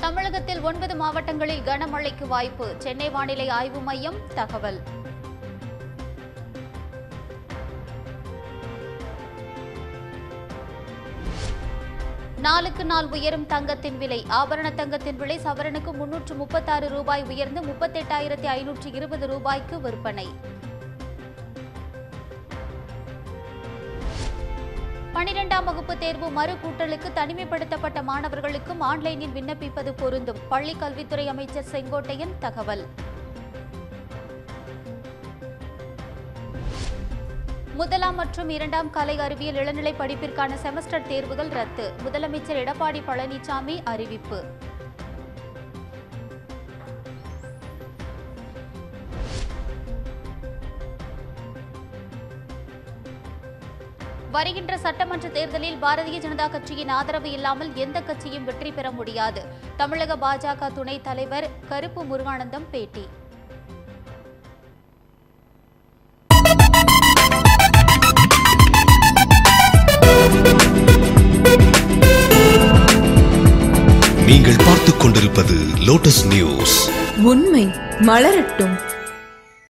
தமிழகத்தில் ஒன்பது மாவட்டங்களில் கனமழைக்கு வாய்ப்பு சென்னை வானிலை ஆய்வு மையம் தகவல் நாளுக்கு நாள் உயரும் தங்கத்தின் விலை ஆபரண தங்கத்தின் விலை சவரனுக்கு முன்னூற்று முப்பத்தாறு ரூபாய் உயர்ந்து முப்பத்தெட்டாயிரத்தி ஐநூற்று இருபது ரூபாய்க்கு விற்பனை பனிரெண்டாம் வகுப்பு தேர்வு மறு கூட்டலுக்கு தனிமைப்படுத்தப்பட்ட மாணவர்களுக்கும் ஆன்லைனில் விண்ணப்பிப்பது பொருந்தும் பள்ளிக் கல்வித்துறை அமைச்சர் செங்கோட்டையன் தகவல் முதலாம் மற்றும் இரண்டாம் கலை அறிவியல் இளநிலை படிப்பிற்கான செமஸ்டர் தேர்வுகள் ரத்து முதலமைச்சர் எடப்பாடி பழனிசாமி அறிவிப்பு வருகின்ற சட்டமன்ற தேர்தலில் பாரதிய ஜனதா கட்சியின் ஆதரவு இல்லாமல் எந்த கட்சியும் வெற்றி பெற முடியாது தமிழக பாஜக துணைத் தலைவர் கருப்பு முருகானந்தம் பேட்டி நீங்கள் பார்த்துக் கொண்டிருப்பது லோட்டஸ் நியூஸ் உண்மை மலரட்டும்